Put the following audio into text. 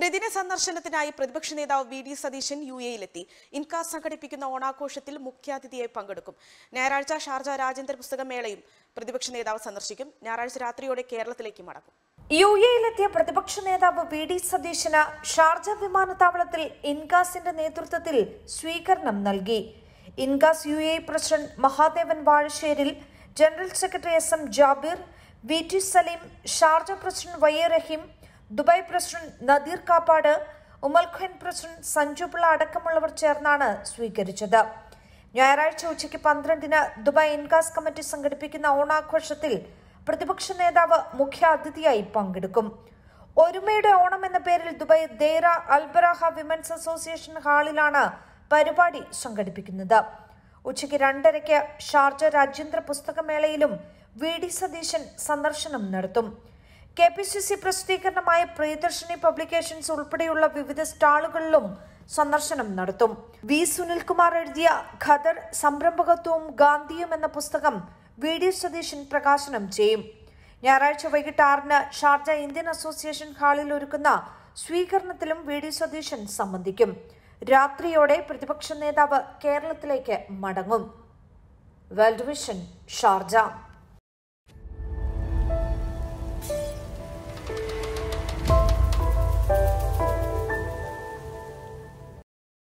ത്രിദിന സന്ദർശനത്തിനായി പ്രതിപക്ഷ നേതാവ് വി ഡി സതീശൻ യു എയിലെത്തി ഇൻകാസ് സംഘടിപ്പിക്കുന്ന ഓണാഘോഷത്തിൽ മുഖ്യാതിഥിയായി പങ്കെടുക്കും ഞായറാഴ്ച ഷാർജ രാജ്യാന്തര പുസ്തക മേളയും പ്രതിപക്ഷ നേതാവ് സന്ദർശിക്കും ഞായറാഴ്ച രാത്രിയോടെ കേരളത്തിലേക്ക് മടങ്ങും യു എയിലെത്തിയ പ്രതിപക്ഷ നേതാവ് വി ഡി സതീശന് ഷാർജ വിമാനത്താവളത്തിൽ ഇൻകാസിന്റെ നേതൃത്വത്തിൽ സ്വീകരണം നൽകി INCAS U A president Mahadevan Vazhasseril general secretary S M Jabir V T Saleem Sharjah president Y A Raheem Dubai president Nadeer Kappad Umm al Quwain president Sanju Pillai അടക്കമുള്ളവർ ചേർന്നാണ് സ്വീകരിച്ചത് ഞായറാഴ്ച ഉച്ചയ്ക്ക് പന്ത്രണ്ടിന് ദുബായ് ഇൻകാസ് കമ്മിറ്റി സംഘടിപ്പിക്കുന്ന ഓണാഘോഷത്തിൽ പ്രതിപക്ഷ നേതാവ് മുഖ്യ അതിഥിയായി പങ്കെടുക്കും ഒരുമയുടെ ഓണം എന്ന പേരിൽ Dubai Deira Al Baraha women's association ഹാളിലാണ് പരിപാടി സംഘടിപ്പിക്കുന്നത് ഉച്ചയ്ക്ക് രണ്ടരയ്ക്ക് ഷാർജ രാജ്യാന്തര പുസ്തകമേളയിലും വി ഡി സതീശൻ സന്ദർശനം നടത്തും കെ പി സി സി പ്രസിദ്ധീകരണമായ പ്രിയദർശിനി പബ്ലിക്കേഷൻസ് ഉൾപ്പെടെയുള്ള വിവിധ സ്റ്റാളുകളിലും സന്ദർശനം നടത്തും വി സുനിൽകുമാർ എഴുതിയ ഖദർ സംരംഭകത്വവും ഗാന്ധിയും എന്ന പുസ്തകം വി ഡി സതീശൻ പ്രകാശനം ചെയ്യും ഞായറാഴ്ച വൈകിട്ട് ആറിന് ഷാർജ ഇന്ത്യൻ അസോസിയേഷൻ ഹാളിൽ ഒരുക്കുന്ന സ്വീകരണത്തിലും വി ഡി സതീശൻ സംബന്ധിക്കും രാത്രിയോടെ പ്രതിപക്ഷ നേതാവ് കേരളത്തിലേക്ക് മടങ്ങും വേൾഡ് വിഷൻ ഷാർജ